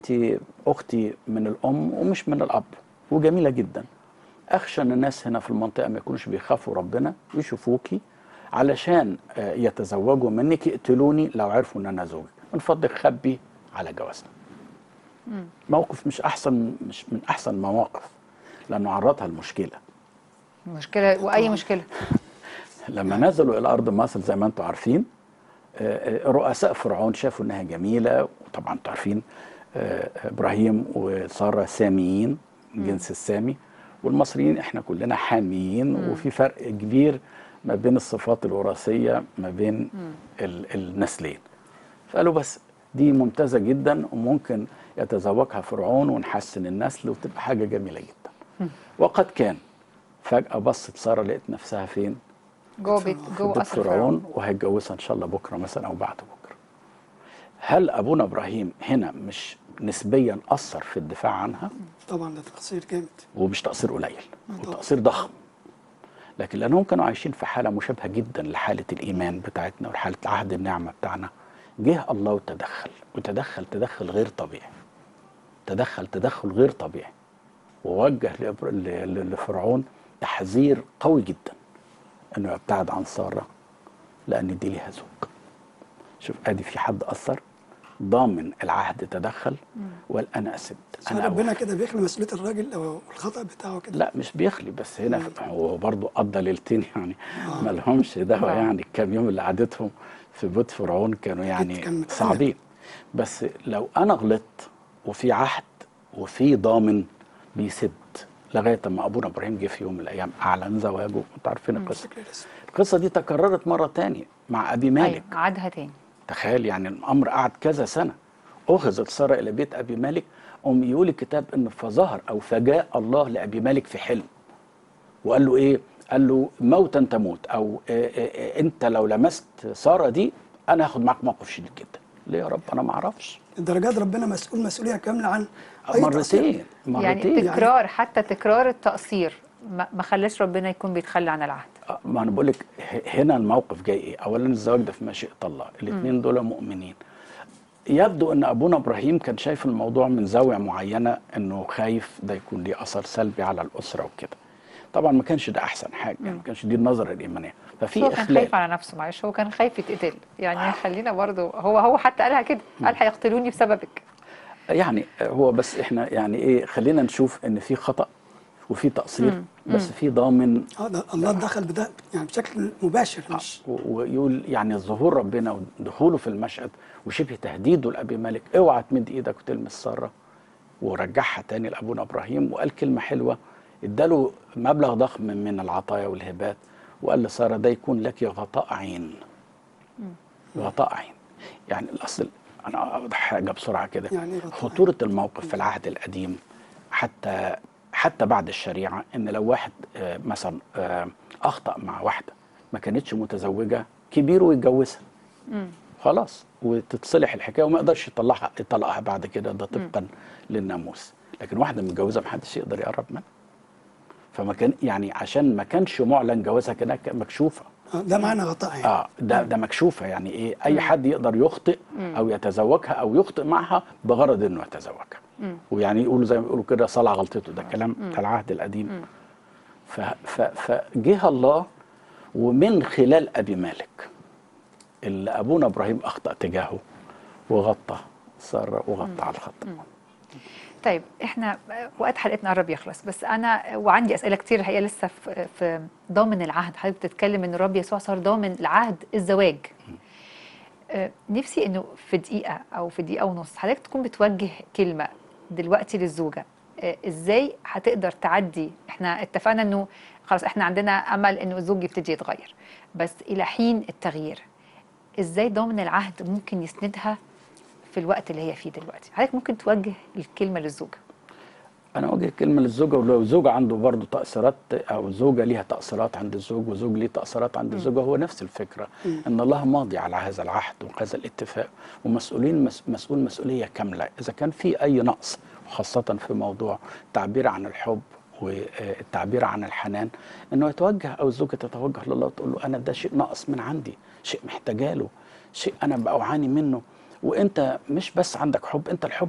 انت اختي من الام ومش من الاب وجميله جدا اخشى ان الناس هنا في المنطقه ما يكونوش بيخافوا ربنا يشوفوكي علشان آه، يتزوجوا منك يقتلوني لو عرفوا ان انا زوجك من فضلك خبي على جوازنا موقف مش احسن مش من احسن المواقف لانه عرضها المشكله مشكله واي مشكله لما نزلوا الى ارض مصر زي ما انتم عارفين آه، آه، رؤساء فرعون شافوا انها جميله وطبعا انتم عارفين آه، ابراهيم وساره ساميين الجنس السامي والمصريين احنا كلنا حاميين وفي فرق كبير ما بين الصفات الوراثيه ما بين ال- النسلين فقالوا بس دي ممتازه جدا وممكن يتزوجها فرعون ونحسن النسل وتبقى حاجه جميله جدا وقد كان فجاه بصت ساره لقيت نفسها فين جوه بيت في جوه بيت قصر فرعون فرعون وهيتجوزها ان شاء الله بكره مثلا او بعد بكره هل ابونا ابراهيم هنا مش نسبيا اثر في الدفاع عنها طبعا ده تقصير جامد ومش تقصير قليل طبعا. وتقصير ضخم لكن لانهم كانوا عايشين في حاله مشابهه جدا لحاله الايمان بتاعتنا وحاله عهد النعمه بتاعنا جه الله وتدخل وتدخل تدخل غير طبيعي تدخل تدخل غير طبيعي ووجه لإبر- ل- ل- لفرعون تحذير قوي جدا انه يبتعد عن ساره لان دي ليها زوج شوف ادي في حد اثر ضامن العهد تدخل وقال انا اسد بس انا ربنا أوفي. كده بيخلي مسؤوليه الراجل او الخطا بتاعه كده لا مش بيخلي بس هنا هو برضه قضى ليلتين يعني ما لهمش دعوه آه. يعني الكام يوم اللي قعدتهم في بيت فرعون كانوا يعني كان متقلق. صعبين بس لو انا غلطت وفي عهد وفي ضامن بيسد لغايه ما ابونا ابراهيم جه في يوم من الايام اعلن زواجه انتوا عارفين القصه شكل الاسم. القصه دي تكررت مره تانية مع ابي مالك ايوه عادها تاني تخيل يعني الامر قعد كذا سنه اخذت ساره الى بيت ابي مالك ام يقول الكتاب ان فظهر او فجاء الله لابي مالك في حلم وقال له ايه قال له موتا تموت او إيه إيه إيه انت لو لمست ساره دي انا هاخد معاك موقف شديد جدا ليه يا رب انا ما اعرفش الدرجات ربنا مسؤول مسؤوليه كامله عن أي تقصير. مرتين مرتين يعني تكرار حتى تكرار التقصير ما ما خلاش ربنا يكون بيتخلى عن العهد آه، ما انا بقول لك ه- هنا الموقف جاي ايه اولا الزواج ده في مشيئه الله الاثنين دول مؤمنين يبدو ان ابونا ابراهيم كان شايف الموضوع من زاويه معينه انه خايف ده يكون ليه اثر سلبي على الاسره وكده طبعا ما كانش ده احسن حاجه يعني ما كانش دي النظره الايمانيه ففي هو كان اخلال خايف على نفسه معلش هو كان خايف يتقتل يعني خلينا برضو هو هو حتى قالها كده قال هيقتلوني بسببك يعني هو بس احنا يعني ايه خلينا نشوف ان في خطا وفي تقصير بس في ضامن اه ده الله دخل بده يعني بشكل مباشر مش و- ويقول يعني ظهور ربنا ودخوله في المشهد وشبه تهديده لابي مالك اوعى تمد ايدك وتلمس ساره ورجعها تاني لابونا ابراهيم وقال كلمه حلوه اداله مبلغ ضخم من العطايا والهبات وقال لساره ده يكون لك غطاء عين غطاء عين يعني الاصل انا اوضح حاجه بسرعه كده يعني إيه غطاء عين؟ خطوره الموقف في العهد القديم حتى حتى بعد الشريعه ان لو واحد آه، مثلا آه، اخطا مع واحده ما كانتش متزوجه كبير ويتجوزها خلاص وتتصلح الحكايه وما يقدرش يطلعها يطلقها بعد كده ده طبقا للناموس لكن واحده متجوزه ما حدش يقدر يقرب منها فما كان يعني عشان ما كانش معلن جوازها كانها مكشوفه آه ده معنى غطاء يعني اه ده ده مكشوفه يعني ايه اي حد يقدر يخطئ او يتزوجها او يخطئ معها بغرض انه يتزوجها ويعني يقولوا زي ما بيقولوا كده صلع غلطته ده كلام بتاع العهد القديم ف- ف- فجه الله ومن خلال ابي مالك اللي ابونا ابراهيم اخطا تجاهه وغطى ساره وغطى على الخطا طيب احنا وقت حلقتنا قرب يخلص بس انا وعندي اسئله كتير الحقيقه لسه في, في ضامن العهد حضرتك بتتكلم ان الرب يسوع صار ضامن العهد الزواج آه، نفسي انه في دقيقه او في دقيقه ونص حضرتك تكون بتوجه كلمه دلوقتي للزوجه آه، ازاي هتقدر تعدي احنا اتفقنا انه خلاص احنا عندنا امل انه الزوج يبتدي يتغير بس الى حين التغيير ازاي ضامن العهد ممكن يسندها في الوقت اللي هي فيه دلوقتي حضرتك ممكن توجه الكلمه للزوجه انا اوجه كلمه للزوجه ولو زوج عنده برضه تاثيرات او زوجه ليها تاثيرات عند الزوج وزوج ليه تاثيرات عند الزوجه هو نفس الفكره ان الله ماضي على هذا العهد وهذا الاتفاق ومسؤولين مس مسؤول مسؤوليه كامله اذا كان في اي نقص وخاصه في موضوع التعبير عن الحب والتعبير عن الحنان انه يتوجه او الزوجه تتوجه لله وتقول له انا ده شيء ناقص من عندي شيء محتاجه له شيء انا بعاني منه وانت مش بس عندك حب انت الحب